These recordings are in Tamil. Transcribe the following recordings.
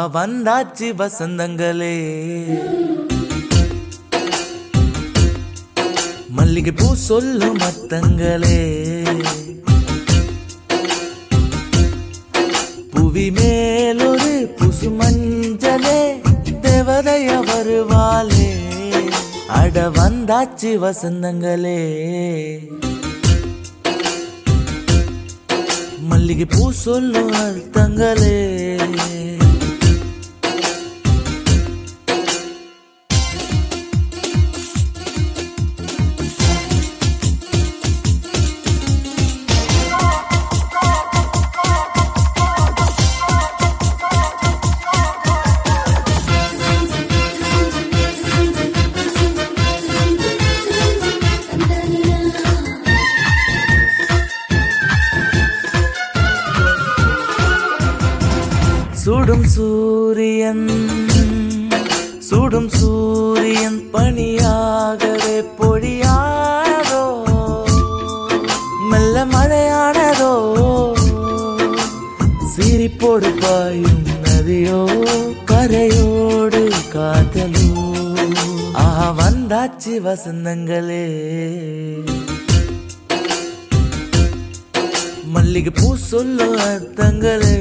ஆஹா வந்தாச்சு வசந்தங்களே மல்லிகை பூ சொல்லும் மத்தங்களே புவி மேலொரு புசு மஞ்சளே தேவதைய வருவாளே அட வந்தாச்சு வசந்தங்களே மல்லிகை பூ சொல்லும் அர்த்தங்களே சுடும் சூரியன் சுடும் சூரியன் பணியாகவே பொழியாதோ மெல்ல மழையானதோ சிரிப்போடு பாயும் நதியோ கரையோடு காதலோ ஆஹா வந்தாச்சு வசந்தங்களே மல்லிகை பூ சொல்லும் அர்த்தங்களே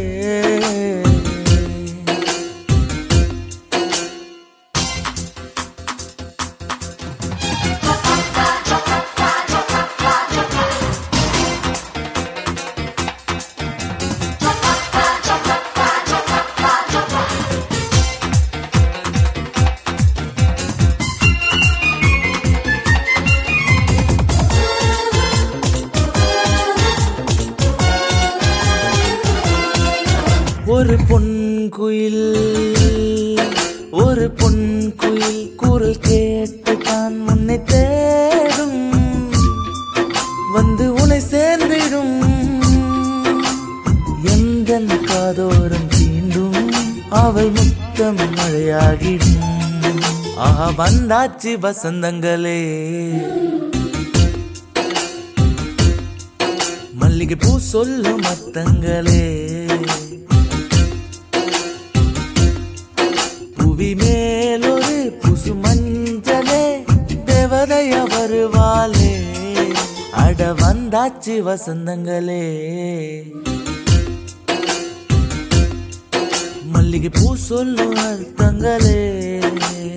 ஒரு பொன் குயில் ஒரு பொன் குயில் குரல் கேட்டு தான் உன்னை தேடும் வந்து உன்னை சேர்ந்திடும் எந்த காதோரம் தீண்டும் அவள் முத்தம் மழையாகிடும் ஆஹா வந்தாச்சு வசந்தங்களே மல்லிகை பூ சொல்லும் மத்தங்களே புவி மேலொரு புசு மஞ்சளே தேவதைய வருவாளே அட வந்தாச்சு வசந்தங்களே மல்லிகை பூ சொல்லும் அர்த்தங்களே